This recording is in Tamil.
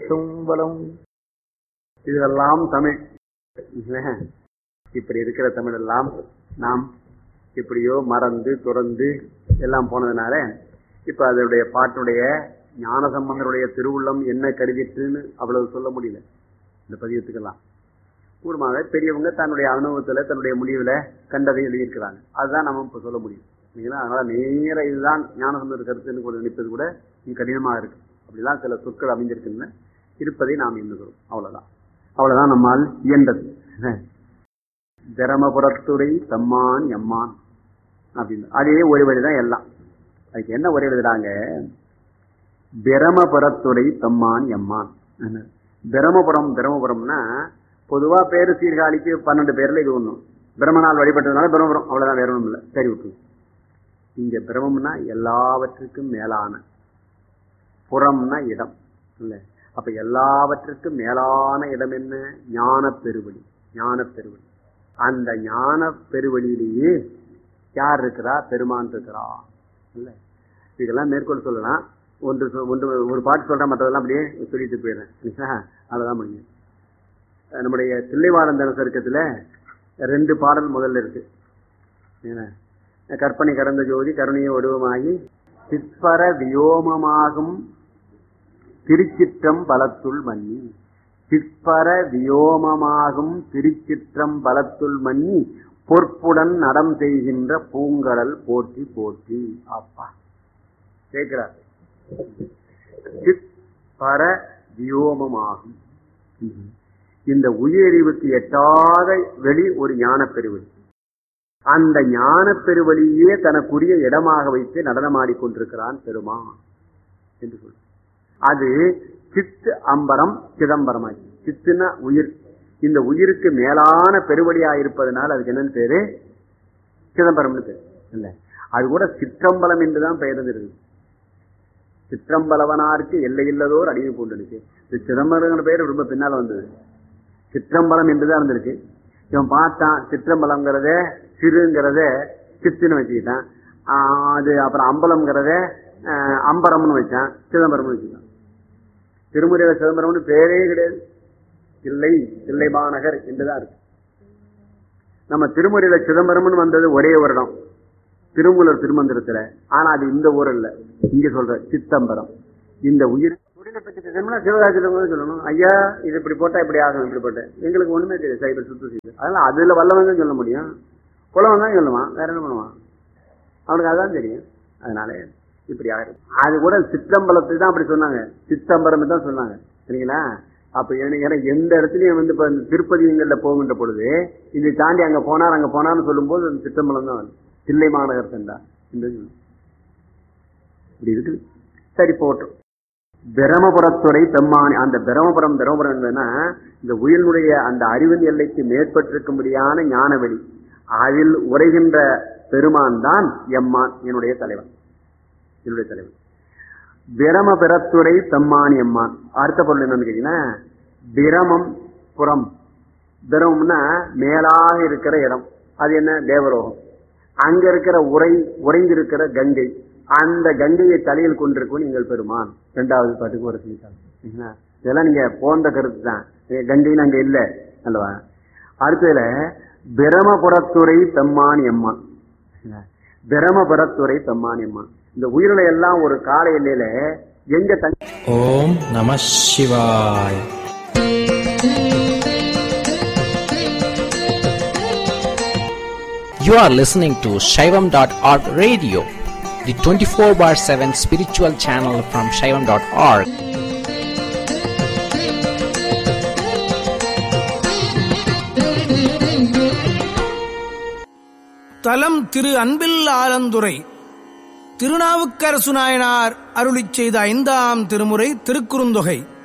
பேசும் வளம் இதெல்லாம் தமிழ் இல்ல? இப்படி இருக்கிற தமிழ் எல்லாம் நாம் எப்படியோ மறந்து துறந்து எல்லாம் போனதுனால இப்ப அதனுடைய பாட்டுடைய ஞான சம்பந்தருடைய திருவுள்ளம் என்ன கருதிட்டுன்னு அவ்வளவு சொல்ல முடியல இந்த பதியத்துக்கெல்லாம் கூடுமாக பெரியவங்க தன்னுடைய அனுபவத்துல தன்னுடைய முடிவுல கண்டதை எழுதியிருக்கிறாங்க அதுதான் நம்ம இப்ப சொல்ல முடியும் இல்லைங்களா அதனால நேர இதுதான் ஞானசம்பந்தர் கருத்துன்னு கூட நினைப்பது கூட இன்னும் கடினமா இருக்கு அப்படிலாம் சில சொற்கள் அமைஞ்சிருக்குன்னு இருப்பதை நாம் எண்ணுகிறோம் அவ்வளவுதான் அவ்வளவுதான் நம்மால் இயன்றது பிரமபுரத்துறை தம்மான் எம்மான் அப்படின்னு அதே ஒரு வழிதான் எல்லாம் அதுக்கு என்ன ஒரே எழுதுறாங்க பிரமபுரத்துறை தம்மான் எம்மான் பிரமபுரம் பிரமபுரம்னா பொதுவா பேரு சீர்காழிக்கு பன்னெண்டு பேர்ல இது ஒண்ணும் பிரம்மனால் வழிபட்டதுனால பிரம்மபுரம் அவ்வளவுதான் வேற ஒண்ணும் இல்லை சரி விட்டு இங்க பிரமம்னா எல்லாவற்றுக்கும் மேலான புறம்னா இடம் இல்ல அப்ப எல்லாவற்றுக்கும் மேலான இடம் என்ன ஞான பெருவழி ஞான பெருவழி அந்த ஞான பெருவழியிலேயே யார் இருக்கிறா பெருமான் இருக்கிறா இல்ல இதெல்லாம் மேற்கொள் சொல்லலாம் ஒன்று சொ- ஒன்று ஒரு பாட்டு சொல்றேன் மற்றதெல்லாம் அப்படியே சொல்லிட்டு போயிடுறேன் சரிங்களா? அவ்வளவுதான் முடியும் அஹ் நம்முடைய தில்லைவாழந்தன சருக்கத்துல ரெண்டு பாடல் முதல்ல இருக்கு என்ன? கற்பனை கடந்த ஜோதி கருணைய உருவமாகி சிற்பர வியோமமாகும் திருச்சிற்றம் பலத்துள் மன்னி சிற்பர வியோமமாகும் திருச்சிற்றம் பலத்துள் மன்னி பொற்புடன் நடம் செய்கின்ற பூங்கடல் போற்றி போற்றி அப்பா கேட்கிறார் சிற்பர வியோமமாகும் இந்த உயிரறிவுக்கு எட்டாத வெளி ஒரு ஞான பெருவெளி அந்த ஞான பெருவழியே தனக்குரிய இடமாக வைத்து நடனமாடிக் கொண்டிருக்கிறான் பெருமான் என்று சொல்ற அது சித்து அம்பரம் சிதம்பரமாகி சித்துனா உயிர் இந்த உயிருக்கு மேலான பெருவழியா இருப்பதனால் அதுக்கு என்னன்னு பேரு சிதம்பரம்னு பேரு இல்ல அது கூட சிற்றம்பலம் என்றுதான் பெயர் இருந்திருக்கு சிற்றம்பலவனாருக்கு எல்லையில்லதோர் அடிமை பூண்டனுக்கு இந்த சிதம்பரங்கிற பெயர் ரொம்ப பின்னால வந்தது சிற்றம்பலம் என்றுதான் இருந்திருக்கு இவன் பார்த்தான் சிற்றம்பலம்ங்கிறத சிறுங்கிறத சித்துன்னு வச்சுக்கிட்டான் ஆஹ் அது அப்புறம் அம்பலம்ங்கிறத ஆஹ் அம்பரம்னு வச்சான் சிதம்பரம்னு வச்சுக்கிட்டான் திருமுறையில சிதம்பரம்னு பேரே கிடையாது தில்லை தில்லை மாநகர் என்றுதான் இருக்கு நம்ம திருமுறையில சிதம்பரம்னு வந்தது ஒரே வருடம் திருமூலர் திருமந்திரத்துல ஆனா அது இந்த ஊர் இல்ல இங்க சொல்ற சித்தம்பரம் இந்த உயிர் தொழிலை பற்றி பேசணும்னா சிவகாசியில சொல்லணும் ஐயா இது இப்படி போட்டா இப்படி ஆகும் இப்படி போட்டேன் எங்களுக்கு ஒண்ணுமே தெரியாது சைபர் சுத்து செய்து அதனால அதுல வல்லவங்க சொல்ல முடியும் குலவன் தான் சொல்லுவான் வேற என்ன பண்ணுவான் அவனுக்கு அதான் தெரியும் அதனால இப்படி ஆயிரும் அது கூட சித்தம்பலத்தை தான் அப்படி சொன்னாங்க சித்தம்பரம் தான் சொன்னாங்க சரிங்களா அப்ப ஏன்னா ஏன்னா எந்த இடத்துலயும் வந்து இப்ப இந்த திருப்பதிங்கள்ல போகின்ற பொழுது இதை தாண்டி அங்க போனார் அங்க போனார்னு சொல்லும்போது அந்த சித்தம்பலம் தான் வரும் தில்லை மாநகர் சென்றா இந்த இது. இப்படி இருக்குது சரி போட்டோம் பிரமபுரத்துறை பெம்மானி அந்த பிரமபுரம் பிரமபுரம் என்பதுன்னா இந்த உயிரினுடைய அந்த அறிவின் எல்லைக்கு மேற்பட்டிருக்கும்படியான ஞானவெளி அதில் உரைகின்ற பெருமான் தான் எம்மான் என்னுடைய தலைவன் என்னுடைய தலைவன் பிரமபுரத்துறை பெம்மானி எம்மான் அடுத்த பொருள் என்னன்னு கேட்டீங்கன்னா பிரமம் புறம் பிரமம்னா மேலாக இருக்கிற இடம் அது என்ன தேவரோகம் அங்க இருக்கிற உரை உறைந்திருக்கிற கங்கை அந்த கங்கையை தலையில் கொண்டிருக்கும் நீங்கள் பெருமான் இரண்டாவது பாட்டுக்கு ஒரு சொல்லிட்டாங்க இதெல்லாம் நீங்க போன்ற கருத்து தான் கங்கைன்னு அங்க இல்ல அல்லவா அடுத்ததுல பிரமபுரத்துறை பெம்மான் எம்மான் பிரமபுரத்துறை பெம்மான் எம்மான் இந்த உயிரினை எல்லாம் ஒரு கால எல்லையில எங்க தங்க ஓம் நம சிவாய் You are listening to Shaivam.org radio, the 24 bar 7 spiritual channel from Shaivam.org. தலம் திரு அன்பில் ஆலந்துரை திருநாவுக்கரசு நாயனார் அருளிச் செய்த ஐந்தாம் திருமுறை திருக்குறுந்தொகை